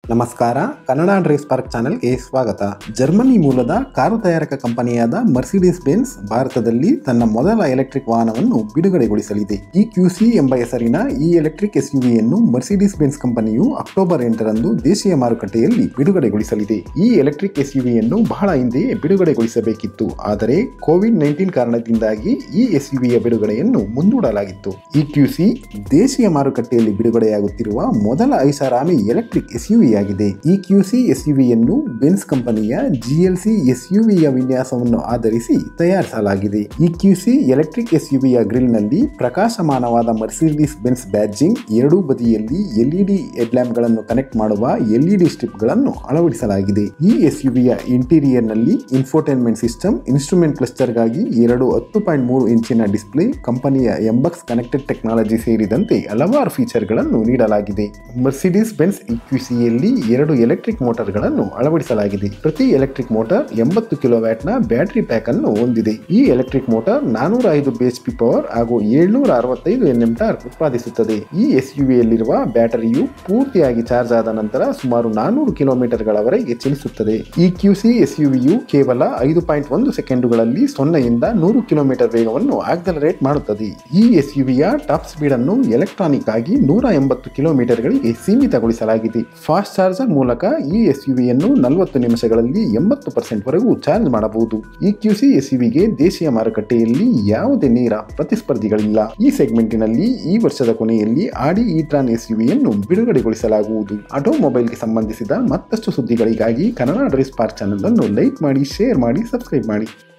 ನಮಸ್ಕಾರ Kannada Drèze park ಚಾನೆಲ್ಗೆ ಸ್ವಾಗತ ಜರ್ಮನಿ ಮೂಲದ ಕಾರು ತಯಾರಕ ಕಂಪನಿಯಾದ ಮರ್ಸಿಡಿಸ್ ಬೆನ್ಸ್ ಭಾರತದಲ್ಲಿ ತನ್ನ ಮೊದಲ ಎಲೆಕ್ಟ್ರಿಕ್ ವಾಹನವನ್ನು ಬಿಡುಗಡೆಗೊಳಿಸಲಿದೆ ಈ ಕ್ಯೂಸಿ ಎಂಬ ಹೆಸರಿನ ಈ ಎಲೆಕ್ಟ್ರಿಕ್ ಎಸ್ಯುವಿಯನ್ನು ಮರ್ಸಿಡಿಸ್ ಬೆನ್ಸ್ ಕಂಪನಿಯು ಅಕ್ಟೋಬರ್ ಎಂಟರಂದು ದೇಶೀಯ ಮಾರುಕಟ್ಟೆಯಲ್ಲಿ ಬಿಡುಗಡೆಗೊಳಿಸಲಿದೆ ಈ ಎಲೆಕ್ಟ್ರಿಕ್ ಎಸ್ಯುವಿಯನ್ನು ಬಹಳ ಹಿಂದೆಯೇ ಬಿಡುಗಡೆಗೊಳಿಸಬೇಕಿತ್ತು ಆದರೆ ಕೋವಿಡ್ ನೈನ್ಟೀನ್ ಕಾರಣದಿಂದಾಗಿ ಈ ಎಸ್ಯುವಿಯ ಬಿಡುಗಡೆಯನ್ನು ಮುಂದೂಡಲಾಗಿತ್ತು ಈ ಕ್ಯೂಸಿ ದೇಶೀಯ ಮಾರುಕಟ್ಟೆಯಲ್ಲಿ ಬಿಡುಗಡೆಯಾಗುತ್ತಿರುವ ಮೊದಲ ಐಷಾರಾಮಿ ಎಲೆಕ್ಟ್ರಿಕ್ ಎಸ್ಯುವಿ ಆಗಿದೆ ಈ ಕ್ಯೂಸಿ ಎಸ್ಯುವಿಯನ್ನು ಬೆನ್ಸ್ ಕಂಪನಿಯ ಜಿಎಲ್ಸಿ ಎಸ್ಯುವಿಯ ವಿನ್ಯಾಸವನ್ನು ಆಧರಿಸಿ ತಯಾರಿಸಲಾಗಿದೆ ಈ ಕ್ಯೂಸಿ ಎಲೆಕ್ಟ್ರಿಕ್ ಎಸ್ಯುವಿಯ ಗ್ರಿಲ್ನಲ್ಲಿ ಪ್ರಕಾಶಮಾನವಾದ ಮರ್ಸಿಡಿಸ್ ಬೆನ್ಸ್ ಬ್ಯಾಡ್ಜಿಂಗ್ ಎರಡೂ ಬದಿಯಲ್ಲಿ ಎಲ್ಇಡಿ ಹೆಡ್ಲ್ಯಾಂಪ್ಗಳನ್ನು ಕನೆಕ್ಟ್ ಮಾಡುವ ಎಲ್ಇಡಿ ಸ್ಟ್ರಿಪ್ಗಳನ್ನು ಅಳವಡಿಸಲಾಗಿದೆ ಈ ಎಸ್ಯುವಿಯ ಇಂಟೀರಿಯರ್ನಲ್ಲಿ ಇನ್ಫೋಟೈನ್ಮೆಂಟ್ ಸಿಸ್ಟಮ್ ಇನ್ಸ್ಟ್ರೂಮೆಂಟ್ ಕ್ಲಸ್ಟರ್ಗಾಗಿ ಎರಡು ಹತ್ತು ಪಾಯಿಂಟ್ ಮೂರು ಇಂಚಿನ ಡಿಸ್ಪ್ಲೇ ಕಂಪನಿಯ ಎಂಬಕ್ಸ್ ಕನೆಕ್ಟೆಡ್ ಟೆಕ್ನಾಲಜಿ ಸೇರಿದಂತೆ ಹಲವಾರು ಫೀಚರ್ಗಳನ್ನು ನೀಡಲಾಗಿದೆ ಮರ್ಸಿಡಿಸ್ ಬೆನ್ಸ್ ಇಕ್ವಿಸಿಯಲ್ಲಿ ಎರಡು ಎಲೆಕ್ಟ್ರಿಕ್ ಮೋಟಾರ್ಗಳನ್ನು ಅಳವಡಿಸಲಾಗಿದೆ ಪ್ರತಿ ಎಲೆಕ್ಟ್ರಿಕ್ ಮೋಟಾರ್ ಎಂಬತ್ತು ಕಿಲೋವ್ಯಾಟ್ನ ಬ್ಯಾಟರಿ ಪ್ಯಾಕ್ ಅನ್ನು ಹೊಂದಿದೆ ಈ ಎಲೆಕ್ಟ್ರಿಕ್ ಮೋಟಾರ್ ನಾನೂರ ಐದು ಬಿಎಚ್ಪಿ ಪವರ್ ಹಾಗೂ ಏಳ್ನೂರ ಅರವತ್ತೈದು ಎನ್ಎಂ ಟಾರ್ಕ್ ಉತ್ಪಾದಿಸುತ್ತದೆ ಈ ಎಸ್ಯುವಿಯಲ್ಲಿರುವ ಬ್ಯಾಟರಿಯು ಪೂರ್ತಿಯಾಗಿ ಚಾರ್ಜ್ ಆದ ನಂತರ ಸುಮಾರು ನಾನೂರು ಕಿಲೋಮೀಟರ್ಗಳವರೆಗೆ ಚಲಿಸುತ್ತದೆ ಈ ಕ್ಯೂಸಿ ಎಸ್ಯುವಿಯು ಕೇವಲ ಐದು ಪಾಯಿಂಟ್ ಒಂದು ಸೆಕೆಂಡುಗಳಲ್ಲಿ ಸೊನ್ನೆಯಿಂದ ನೂರು ಕಿಲೋಮೀಟರ್ ವೇಗವನ್ನು ಆಕ್ಸಲರೇಟ್ ಮಾಡುತ್ತದೆ ಈ ಎಸ್ಯುವಿಯ ಟಾಪ್ ಸ್ಪೀಡ್ ಅನ್ನು ಎಲೆಕ್ಟ್ರಾನಿಕ್ ಆಗಿ ನೂರ ಎಂಬತ್ತು ಕಿಲೋಮೀಟರ್ಗಳಿಗೆ ಸೀಮಿತಗೊಳಿಸಲಾಗಿದೆ ಫಾಸ್ಟ್ ಚಾರ್ಜರ್ ಮೂಲಕ ಈ ಎಸ್ಯುವಿಯನ್ನು ನಲವತ್ತು ನಿಮಿಷಗಳಲ್ಲಿ ಎಂಬತ್ತು ಪರ್ಸೆಂಟ್ ವರೆಗೂ ಚಾರ್ಜ್ ಮಾಡಬಹುದು ಈ ಕ್ಯೂಸಿ ಎಸ್ಯುವಿಗೆ ದೇಶೀಯ ಮಾರುಕಟ್ಟೆಯಲ್ಲಿ ಯಾವುದೇ ನೇರ ಪ್ರತಿಸ್ಪರ್ಧಿಗಳಿಲ್ಲ ಈ ಸೆಗ್ಮೆಂಟಿನಲ್ಲಿ ಈ ವರ್ಷದ ಕೊನೆಯಲ್ಲಿ ಆಡಿ ಇಟ್ರಾನ್ ಎಸ್ಯುವಿಯನ್ನು ಬಿಡುಗಡೆಗೊಳಿಸಲಾಗುವುದು ಆಟೋಮೊಬೈಲ್ಗೆ ಸಂಬಂಧಿಸಿದ ಮತ್ತಷ್ಟು ಸುದ್ದಿಗಳಿಗಾಗಿ ಕನ್ನಡ ಡ್ರೆಸ್ ಪಾರ್ಕ್ ಚಾನಲ್ ಅನ್ನು ಲೈಕ್ ಮಾಡಿ ಶೇರ್ ಮಾಡಿ ಸಬ್ಸ್ಕ್ರೈಬ್ ಮಾಡಿ